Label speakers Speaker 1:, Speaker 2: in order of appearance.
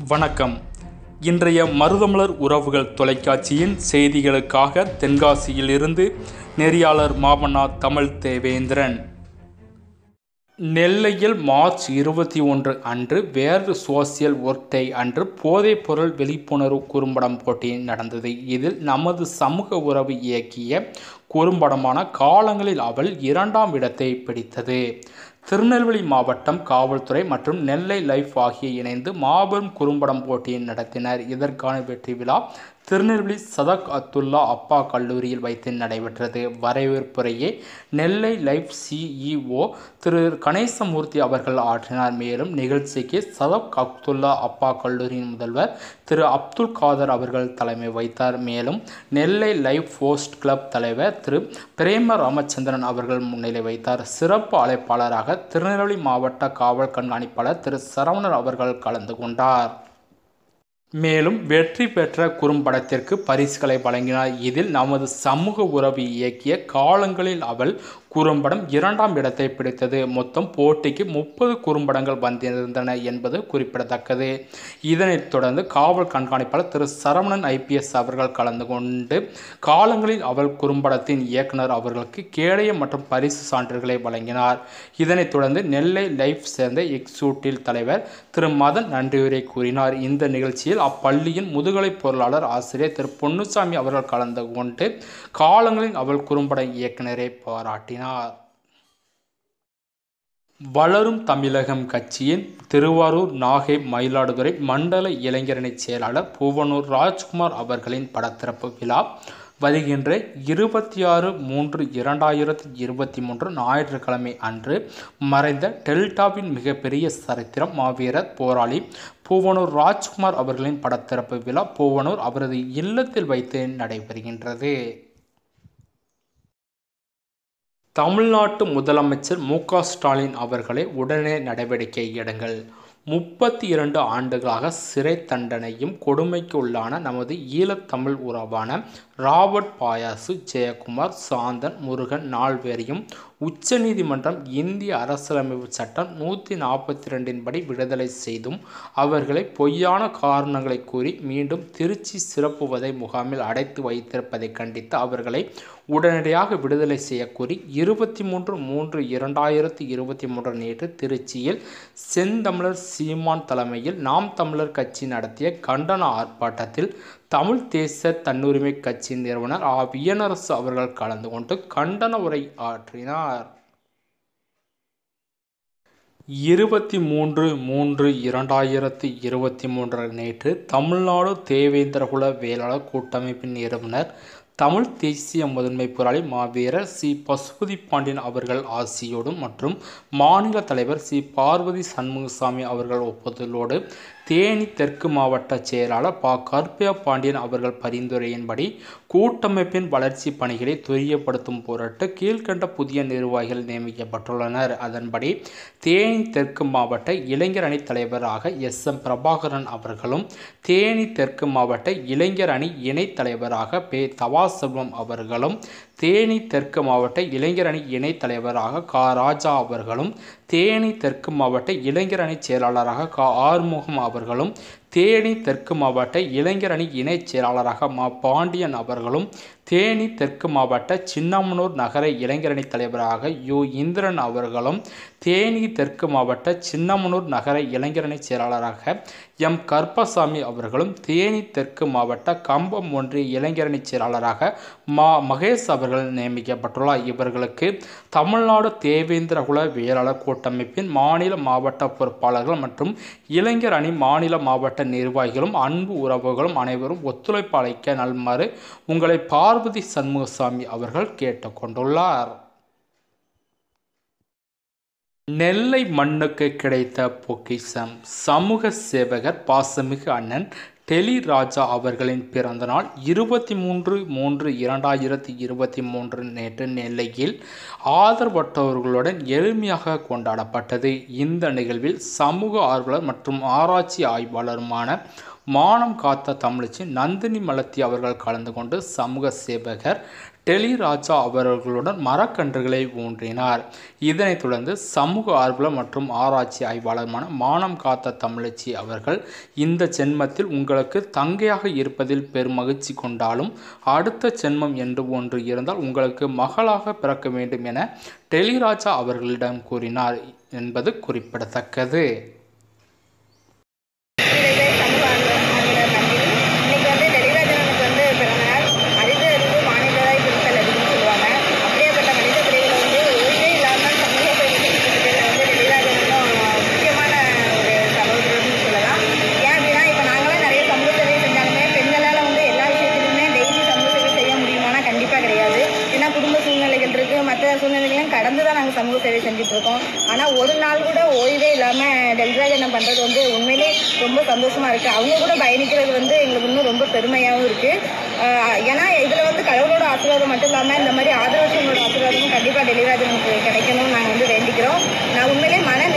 Speaker 1: வணக்கம் இன்றைய மருதமலர் உறவுகள் தொலைக்காட்சியின் செய்திகளுக்காக தென்காசியிலிருந்து நெறியாளர் மாமன்னா தமிழ் தேவேந்திரன் நெல்லையில் மார்ச் இருபத்தி ஒன்று அன்று வேர்ல்டு சோசியல் ஒர்க் டே அன்று போதைப்பொருள் விழிப்புணர்வு குறும்படம் போட்டி நடந்தது இதில் நமது சமூக உறவு இயக்கிய குறும்படமான காலங்களில் அவள் இரண்டாம் இடத்தை பிடித்தது திருநெல்வேலி மாவட்டம் காவல்துறை மற்றும் நெல்லை லைஃப் ஆகிய இணைந்து மாபெரும் குறும்படம் போட்டியை நடத்தினர் இதற்கான வெற்றி விழா திருநெல்வேலி சதக் அத்துல்லா அப்பா கல்லூரியில் வைத்து நடைபெற்றது வரவேற்புரையே நெல்லை லைஃப் சிஇஓ திரு கணேசமூர்த்தி அவர்கள் ஆற்றினார் மேலும் நிகழ்ச்சிக்கு சதக் அப்துல்லா அப்பா கல்லூரியின் முதல்வர் திரு அப்துல் காதர் அவர்கள் தலைமை வைத்தார் மேலும் நெல்லை லைஃப் போஸ்ட் கிளப் தலைவர் திரு பிரேம ராமச்சந்திரன் அவர்கள் முன்னிலை வைத்தார் சிறப்பு அழைப்பாளராக திருநெல்வேலி மாவட்ட காவல் கண்காணிப்பாளர் திரு சரவணர் அவர்கள் கலந்து கொண்டார் மேலும் வெற்றி பெற்ற குறும்படத்திற்கு பரிசுகளை வழங்கினார் இதில் நமது சமூக உறவு இயக்கிய காலங்களில் அவள் குறும்படம் இரண்டாம் இடத்தை பிடித்தது மொத்தம் போட்டிக்கு முப்பது குறும்படங்கள் வந்திருந்தன என்பது குறிப்பிடத்தக்கது இதனைத் தொடர்ந்து காவல் கண்காணிப்பாளர் திரு சரவணன் ஐபிஎஸ் அவர்கள் கலந்து கொண்டு காலங்களில் அவள் குறும்படத்தின் இயக்குனர் அவர்களுக்கு கேடயம் மற்றும் பரிசு சான்றுகளை வழங்கினார் இதனைத் தொடர்ந்து நெல்லை லைஃப் சேர்ந்த எக்ஸூட்டில் தலைவர் திரு மதன் நன்றியுரை கூறினார் இந்த நிகழ்ச்சியில் அப்பள்ளியின் முதுகலை பொருளாளர் ஆசிரியர் திரு பொன்னுசாமி அவர்கள் கலந்து கொண்டு காலங்களில் அவள் குறும்பட இயக்குனரை பாராட்டினார் வளரும் தமிழகம் கட்சியின் திருவாரூர் நாகை மயிலாடுதுறை மண்டல இளைஞரணி செயலாளர் பூவனூர் ராஜ்குமார் அவர்களின் படத்திறப்பு விழா வருகின்ற இருபத்தி ஆறு மூன்று இரண்டாயிரத்தி இருபத்தி மூன்று ஞாயிற்றுக்கிழமை அன்று மறைந்த டெல்டாவின் மிகப்பெரிய சரித்திரம் மாவீரர் போராளி பூவனூர் ராஜ்குமார் அவர்களின் படத்திறப்பு விழா பூவனூர் அவரது இல்லத்தில் வைத்து நடைபெறுகின்றது தமிழ்நாட்டு முதலமைச்சர் மு க ஸ்டாலின் அவர்களை உடனே நடவடிக்கை எடுங்கள் முப்பத்தி இரண்டு ஆண்டுகளாக சிறை தண்டனையும் கொடுமைக்கு உள்ளான நமது ஈழத்தமிழ் உறவான ராபர்ட் பாயாசு ஜெயக்குமார் சாந்தன் முருகன் நால்வேரையும் உச்சநீதிமன்றம் இந்திய அரசியலமைப்பு சட்டம் நூற்றி நாற்பத்தி ரெண்டின் படி விடுதலை செய்தும் அவர்களை பொய்யான காரணங்களை கூறி மீண்டும் திருச்சி சிறப்பு வதை முகாமில் அடைத்து வைத்திருப்பதை கண்டித்து அவர்களை உடனடியாக விடுதலை செய்யக்கோரி இருபத்தி மூன்று மூன்று இரண்டாயிரத்தி இருபத்தி மூன்று நேற்று திருச்சியில் செந்தமிழர் சீமான் தலைமையில் நாம் தமிழர் கட்சி நடத்திய கண்டன ஆர்ப்பாட்டத்தில் தமிழ் தேச தன்னுரிமை கட்சியின் நிறுவனர் ஆ வியனரசு அவர்கள் கலந்து கொண்டு கண்டன உரை ஆற்றினார் இருபத்தி மூன்று மூன்று இரண்டாயிரத்தி இருபத்தி மூன்று நேற்று தமிழ்நாடு தேவேந்திரகுல வேளாளர் கூட்டமைப்பின் நிறுவனர் தமிழ் தேசிய முதன்மை போராளி மாவீரர் சி பசுபதி பாண்டியன் அவர்கள் ஆசியோடும் மற்றும் மாநில தலைவர் சி பார்வதி சண்முகசாமி அவர்கள் ஒப்புதலோடு தேனி தெற்கு மாவட்ட செயலாளர் ப கருப்பையா பாண்டியன் அவர்கள் பரிந்துரையின்படி கூட்டமைப்பின் வளர்ச்சி பணிகளை துரியப்படுத்தும் பொருட்டு கீழ்கண்ட புதிய நிர்வாகிகள் நியமிக்கப்பட்டுள்ளனர் அதன்படி தேனி தெற்கு மாவட்ட இளைஞர் அணி தலைவராக எஸ் எம் பிரபாகரன் அவர்களும் தேனி தெற்கு மாவட்ட இளைஞர் அணி இணைத் தலைவராக பே தவாசெல்வம் அவர்களும் தேனி தெற்கு மாவட்ட இளைஞர் அணி இணைத் தலைவராக கா ராஜா அவர்களும் தேனி தெற்கு மாவட்ட இளைஞர் அணி செயலாளராக கா ஆறுமுகம் அவர்களும் தேனி தெற்கு மாவட்ட இளைஞர் அணி இணைச் செயலாளராக மா பாண்டியன் அவர்களும் தேனி தெற்கு மாவட்ட சின்னமனூர் நகர இளைஞரணி தலைவராக யு இந்திரன் அவர்களும் தேனி தெற்கு மாவட்ட சின்னமனூர் நகர இளைஞரணி செயலாளராக எம் கருப்பசாமி அவர்களும் தேனி தெற்கு மாவட்ட கம்பம் ஒன்றிய இளைஞரணி செயலாளராக மா மகேஷ் அவர்கள் நியமிக்கப்பட்டுள்ளார் இவர்களுக்கு தமிழ்நாடு தேவேந்திரகுல வேளாளர் கூட்டமைப்பின் மாநில மாவட்ட பொறுப்பாளர்கள் மற்றும் இளைஞர் அணி மாநில மாவட்ட நிர்வாகிகளும் அன்பு உறவுகளும் அனைவரும் ஒத்துழைப்பு அளிக்க நல்மாறு உங்களை பார்வதி சண்முகசாமி அவர்கள் கேட்டுக்கொண்டுள்ளார் நெல்லை மண்ணுக்கு கிடைத்த பொக்கிஷம் சமூக சேவகர் பாசமிகு அண்ணன் டெலி ராஜா அவர்களின் பிறந்தநாள் இருபத்தி மூன்று மூன்று இரண்டாயிரத்தி இருபத்தி மூன்று நேற்று நெல்லையில் ஆதரவற்றவர்களுடன் எளிமையாக கொண்டாடப்பட்டது இந்த நிகழ்வில் சமூக ஆர்வலர் மற்றும் ஆராய்ச்சி ஆய்வாளருமான மானம் காத்த தமிழச்சி நந்தினி மலத்தி அவர்கள் கலந்து கொண்டு சமூக சேவகர் டெலிராஜா அவர்களுடன் மரக்கன்றுகளை ஊன்றினார் இதனைத் தொடர்ந்து சமூக ஆர்வலர் மற்றும் ஆராய்ச்சி ஆய்வாளருமான மானம் காத்த தமிழச்சி அவர்கள் இந்த ஜென்மத்தில் உங்களுக்கு தங்கையாக இருப்பதில் பெருமகிழ்ச்சி கொண்டாலும் அடுத்த ஜென்மம் என்று ஒன்று இருந்தால் உங்களுக்கு மகளாக பிறக்க வேண்டும் என டெலிராஜா அவர்களிடம் கூறினார் என்பது குறிப்பிடத்தக்கது
Speaker 2: இளைஞர் சமூக ஆர்வலர் நம்பி இன்னைக்கு வந்து டெலிராஜனுக்கு வந்து பிறந்தநாள் அறிந்து அறிந்து மாநிலராய் பிறத்தல் அப்படின்னு சொல்லுவாங்க அப்படியேப்பட்ட மனித பிரிவில் வந்து ஓய்வே இல்லாமல் சமூக சேவை செஞ்சுட்டு வந்து டெலிராஜனும் முக்கியமான ஒரு சகோதரர்னு சொல்லலாம் ஏன் அப்படின்னா இப்போ நாங்களாம் நிறைய சமூக சேவை செஞ்சாலுமே பெண்களால் வந்து எல்லா விஷயத்துலையுமே டெய்லி சமூக சேவை செய்ய முடியுமானா கண்டிப்பாக கிடையாது ஏன்னா குடும்ப சூழ்நிலைகள் இருக்குது மற்ற சூழ்நிலைகளையும் கடந்து தான் நாங்கள் சமூக சேவை செஞ்சுட்டு இருக்கோம் ஆனால் ஒரு நாள் கூட ஓய்வே இல்லாமல் டெலிராஜனம் பண்ணுறது வந்து உண்மையிலே ரொம்ப சந்தோஷமாக இருக்குது அவங்க கூட பயணிக்கிறது வந்து எங்களுக்கு இன்னும் ரொம்ப பெருமையாகவும் இருக்குது ஏன்னா இதில் வந்து கடவுளோட ஆசீர்வாதம் மட்டும் இல்லாமல் இந்த மாதிரி ஆதரவற்றவங்களோட ஆசீர்வாதமும் கண்டிப்பாக டெலிராஜனுக்கு கிடைக்கணும்னு நாங்கள் வந்து வேண்டிக்கிறோம் நான் உண்மையிலே மன